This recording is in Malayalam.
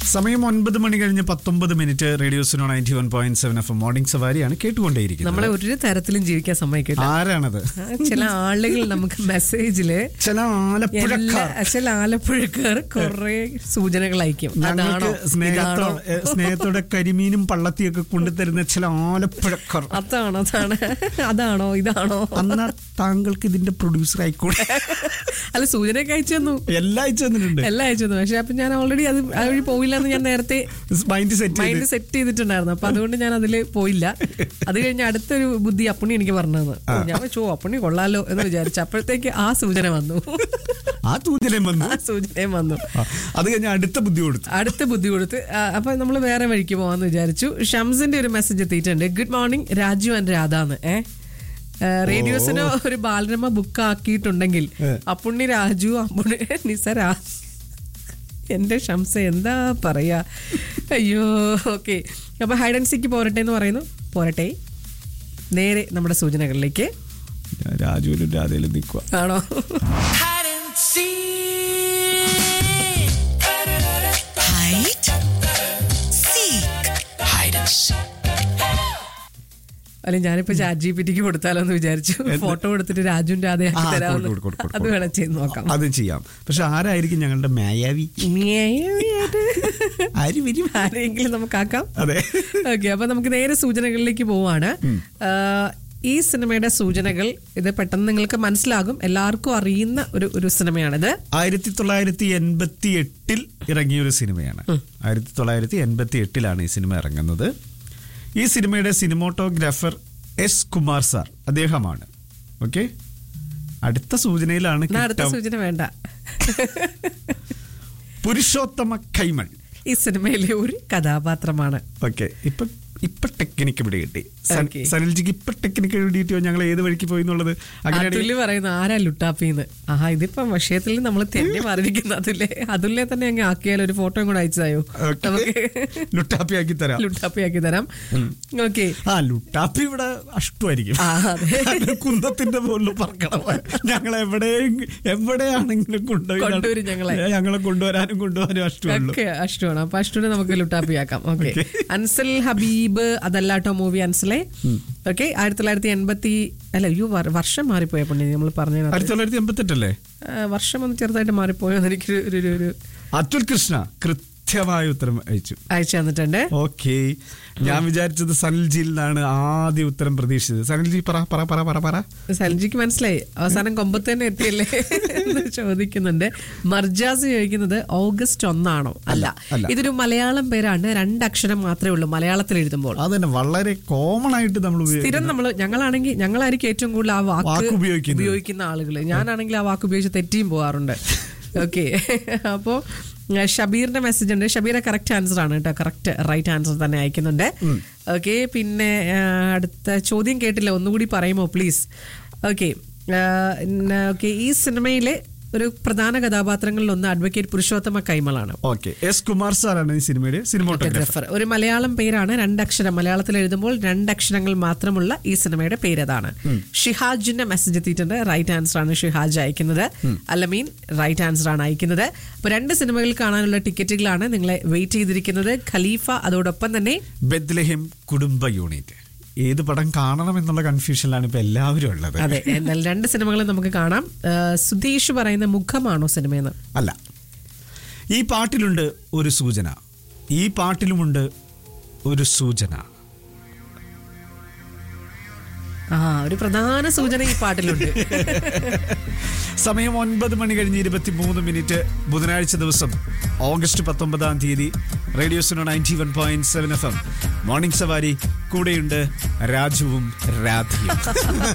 സമയം ഒൻപത് മണി കഴിഞ്ഞ് പത്തൊമ്പത് minute radio Suno ninety one point seven F morning സവാരിയാണ് കേട്ടുകൊണ്ടേയിരിക്കുന്നത് നമ്മളെ ഒരു തരത്തിലും ജീവിക്കാൻ സമ്മതിക്കില്ല ആരാണത് ആ, ചില ആളുകൾ നമുക്ക് മെസ്സേജില് ചില എല്ലാ ആലപ്പുഴക്കാർ ചില ആലപ്പുഴക്കാർ കുറെ സൂചനകൾ അയക്കും ഞങ്ങൾക്ക് അതാണോ ഇതാണോ സ്നേഹത്തോടെ സ്നേഹത്തോടെ കരിമീനും പള്ളത്തിയൊക്കെ കൊണ്ടുതരുന്ന ചില ആലപ്പുഴക്കാർ അതാണോ അതാണ് അതാണോ ഇതാണോ അന്നാ താങ്കൾക്ക് ഇതിന്റെ പ്രൊഡ്യൂസർ ആയിക്കൂടെ അല്ല സൂചനയൊക്കെ അയച്ചു തന്നു എല്ലാം അയച്ചു തന്നിട്ടുണ്ട് എല്ലാം അയച്ചു തന്നു പക്ഷെ അപ്പൊ ഞാൻ ഓൾറെഡി അത് ആ വഴി പോയില്ല എന്ന് ഞാൻ നേരത്തെ മൈൻഡ് സെറ്റ് ചെയ്ത് മൈൻഡ് സെറ്റ് ചെയ്തിട്ടുണ്ടായിരുന്നു അപ്പൊ അതുകൊണ്ട് ഞാൻ അതില് പോയില്ല അത് കഴിഞ്ഞ് അടുത്തൊരു ബുദ്ധി അപ്പുണ്ണി എനിക്ക് പറഞ്ഞത് ഞാൻ വെച്ചു "ഓ, അപ്പുണ്ണി കൊള്ളാലോ എന്ന് വിചാരിച്ചു അപ്പോഴത്തേക്ക് ആ സൂചന വന്നു ആ സൂചനയും വന്നു ആ സൂചനയും വന്നു ആ, അത് കഴിഞ്ഞ് അടുത്ത ബുദ്ധി കൊടുത്തു അടുത്ത ബുദ്ധി കൊടുത്ത് ആ, അപ്പൊ നമ്മൾ വേറെ വഴിക്ക് പോവാന്ന് വിചാരിച്ചു ഷംസിന്റെ ഒരു മെസ്സേജ് എത്തിയിട്ടുണ്ട് ഗുഡ് മോർണിംഗ് രാജു ആൻഡ് രാധാന്ന് ഏ ആ, റേഡിയോസിന് ഒരു ബാലരമ ബുക്ക് ആക്കിയിട്ടുണ്ടെങ്കിൽ ഏ. അപ്പുണ്ണി രാജു അപ്പുണ്ണി നിസരാ എന്റെ ഷംസ എന്താ പറയാ അയ്യോ ഓക്കെ അപ്പൊ ഹൈഡ് ആൻഡ് സിക്ക് പോരട്ടെ എന്ന് പറയുന്നു പോരട്ടെ നേരെ നമ്മുടെ സൂചനകളിലേക്ക് രാജുവിലും രാധയിലും നിൽക്കുക ആണോ hide and seek. Hide, seek, Hide and seek. അല്ലെ ഞാനിപ്പോ ചാറ്റ് ജി പി ടിക്ക് കൊടുത്താലോ എന്ന് വിചാരിച്ചു ഫോട്ടോ കൊടുത്തിട്ട് രാജുവിന്റെ അതേ ആ, തരാമെന്ന് കൊടുക്ക്, കൊടുക്ക്, കൊടുക്ക്, അത് വേണം ചെയ്ത് നോക്കാം അത് ചെയ്യാം പക്ഷെ ആരായിരിക്കും ഞങ്ങളുടെ മായാവി മ്യായായിട്ട് ആര് വരും ആരെങ്കിലും നമുക്കാക്കാം അതെ ഓക്കെ അപ്പൊ നമുക്ക് നേരെ സൂചനകളിലേക്ക് പോവാണ് ആ, ഈ സിനിമയുടെ സൂചനകൾ ഇത് പെട്ടെന്ന് നിങ്ങൾക്ക് മനസ്സിലാകും എല്ലാവർക്കും അറിയുന്ന ഒരു ഒരു സിനിമയാണിത് ആയിരത്തി തൊള്ളായിരത്തി എൺപത്തി എട്ടിൽ ഇറങ്ങിയ ഒരു സിനിമയാണ് ആയിരത്തി തൊള്ളായിരത്തി എൺപത്തി എട്ടിലാണ് ഈ സിനിമ ഇറങ്ങുന്നത് ഈ സിനിമയുടെ സിനിമോട്ടോഗ്രാഫർ എസ് കുമാർ സാർ അദ്ദേഹമാണ് ഓക്കെ അടുത്ത സൂചനയിലാണ് എന്നാ അടുത്ത കിട്ടാം. സൂചന വേണ്ട പുരുഷോത്തമ കൈമൾ ഈ സിനിമയിലെ ഒരു കഥാപാത്രമാണ് ഓക്കെ ഇപ്പൊ ഇപ്പൊ ടെക്നിക്ക് ഇവിടെ കിട്ടി സൻ- Okay. സനൽജിക്ക് ഇപ്പൊ ടെക്നിക്ക് കിട്ടിയോ ഞങ്ങൾ ഏത് വഴിക്ക് പോയി എന്നുള്ളത് അങ്ങനെയാണെങ്കിൽ അതുല്യ പറയുന്നു ആരാ ലുട്ടാപ്പിന്ന് ആഹാ ഇതിപ്പോ വിഷയത്തിൽ നമ്മൾ തെന്നി മാറിയിരിക്കുന്ന അതുല്ലേ അതുല്ലെ തന്നെ അങ്ങ് ആക്കിയാൽ ഒരു ഫോട്ടോയും കൂടെ അയച്ചതായോ Okay. നമുക്ക് ലുട്ടാപ്പി ആക്കി തരാം ലുട്ടാപ്പി ആക്കി തരാം ഓക്കെ ആ ലുട്ടാപ്പി ഇവിടെ അഷ്ടമായിരിക്കും ആ, അതെ. അത് കുന്തത്തിന്റെ മുകളിൽ പറക്കണം ഞങ്ങൾ എവിടെ എവിടെയാണെങ്കിലും കൊണ്ടുപോയി നട- കൊണ്ടുവരും ഞങ്ങളെ. ഞങ്ങളെ കൊണ്ടുവരാനും കൊണ്ടുപോകാനും അഷ്ടമുള്ളൂ ഒക്കെ അഷ്ടമാണ് അപ്പൊ അഷ്ടൂന് നമുക്ക് ലുട്ടാപ്പിയാക്കാം ഓക്കെ Okay. അൻസൽ ഹബീബ് അതല്ലാട്ടോ മൂവി അൻസലെ ഓക്കെ ആയിരത്തി തൊള്ളായിരത്തി എൺപത്തി അല്ല അയ്യോ വർ- വർഷം മാറിപ്പോയ പുണ്യ നമ്മൾ പറഞ്ഞ ആയിരത്തി തൊള്ളായിരത്തി എൺപത്തി എട്ടല്ലേ വർഷം ഒന്ന് ചെറുതായിട്ട് മാറിപ്പോയോ എന്ന് എനിക്ക് ഒരു ഒരു- ഒരു അറ്റുൽ കൃഷ്ണ കൃത്യമായ ഉത്തരം അയച്ചു അയച്ചു തന്നിട്ടുണ്ട് ഓക്കെ ഞാൻ വിചാരിച്ചത് സനൽജിയിൽ നിന്നാണ് ആദ്യ ഉത്തരം പ്രതീക്ഷിച്ചത് സനൽജി പറ പറ പറ പറ പറ സൽജിക്ക് മനസ്സിലായി അവസാനം കൊമ്പത്ത് തന്നെ എത്തിയല്ലേ എന്ന് ചോദിക്കുന്നുണ്ട് മർജാസ് ചോദിക്കുന്നത് ഓഗസ്റ്റ് ഒന്നാണോ അല്ല അല്ല. ഇതൊരു മലയാളം പേരാണ് രണ്ടക്ഷരം മാത്രമേ ഉള്ളൂ മലയാളത്തിൽ എഴുതുമ്പോൾ അത് തന്നെ വളരെ കോമൺ ആയിട്ട് നമ്മൾ സ്ഥിരം നമ്മൾ ഞങ്ങളാണെങ്കിൽ ഞങ്ങളായിരിക്കും ഏറ്റവും കൂടുതൽ ആ വാക്ക് വാക്ക് ഉപയോഗിക്കുന്നത്. ഉപയോഗിക്കുന്ന ആളുകൾ ഞാനാണെങ്കിൽ ആ വാക്ക് ഉപയോഗിച്ച് തെറ്റിയും പോകാറുണ്ട് ഓക്കെ അപ്പോ ആ, ഷബീറിന്റെ മെസ്സേജ് ഉണ്ട് ഷബീറെ കറക്റ്റ് ആൻസർ ആണ് കേട്ടോ കറക്റ്റ് റൈറ്റ് ആൻസർ തന്നെ അയക്കുന്നുണ്ട് ഓക്കെ പിന്നെ ആ, അടുത്ത ചോദ്യം കേട്ടില്ല ഒന്നുകൂടി പറയുമോ പ്ലീസ് ഓക്കെ ഓക്കെ ഈ സിനിമയിലെ ഒരു പ്രധാന കഥാപാത്രങ്ങളിൽ ഒന്ന് അഡ്വക്കേറ്റ് പുരുഷോത്തമ കൈമളാണ് ഓക്കെ എസ് കുമാർ സാറാണ് ഈ സിനിമയുടെ സിനിമോട്ടോഗ്രാഫർ ഫോട്ടോഗ്രാഫർ ഒരു മലയാളം പേരാണ് രണ്ടക്ഷരം മലയാളത്തിൽ എഴുതുമ്പോൾ രണ്ടക്ഷരങ്ങൾ മാത്രമുള്ള ഈ സിനിമയുടെ പേര് അതാണ് ഷിഹാജിന്റെ മെസ്സേജ് എത്തിയിട്ടുണ്ട് റൈറ്റ് ആൻസർ ആണ് ഷിഹാജ് അയക്കുന്നത് അല്ലമീൻ റൈറ്റ് ആൻസർ ആണ് അയക്കുന്നത് അപ്പൊ രണ്ട് സിനിമകൾ കാണാനുള്ള ടിക്കറ്റുകളാണ് നിങ്ങളെ വെയിറ്റ് ചെയ്തിരിക്കുന്നത് ഖലീഫ അതോടൊപ്പം തന്നെ ബെത്ലഹേം കുടുംബ യൂണിറ്റ് ഏത് പടം കാണണം എന്നുള്ള കൺഫ്യൂഷനിലാണ് ഇപ്പൊ എല്ലാവരും ഉള്ളത് അതെ എന്നാൽ രണ്ട് സിനിമകളും നമുക്ക് കാണാം ആ, സുധീഷ് പറയുന്ന മുഖമാണോ സിനിമയെന്ന് അല്ല ഈ പാട്ടിലുണ്ട് ഒരു സൂചന ഈ പാട്ടിലുമുണ്ട് ഒരു സൂചന ആ ഒരു പ്രധാന സൂചന ഈ പാട്ടിലുണ്ട് സമയം ഒൻപത് മണി കഴിഞ്ഞ് ഇരുപത്തി മൂന്ന് മിനിറ്റ് ബുധനാഴ്ച ദിവസം ഓഗസ്റ്റ് പത്തൊമ്പതാം തീയതി radio Suno ninety one point seven F M morning സവാരി കൂടെയുണ്ട് രാജുവും രാധയും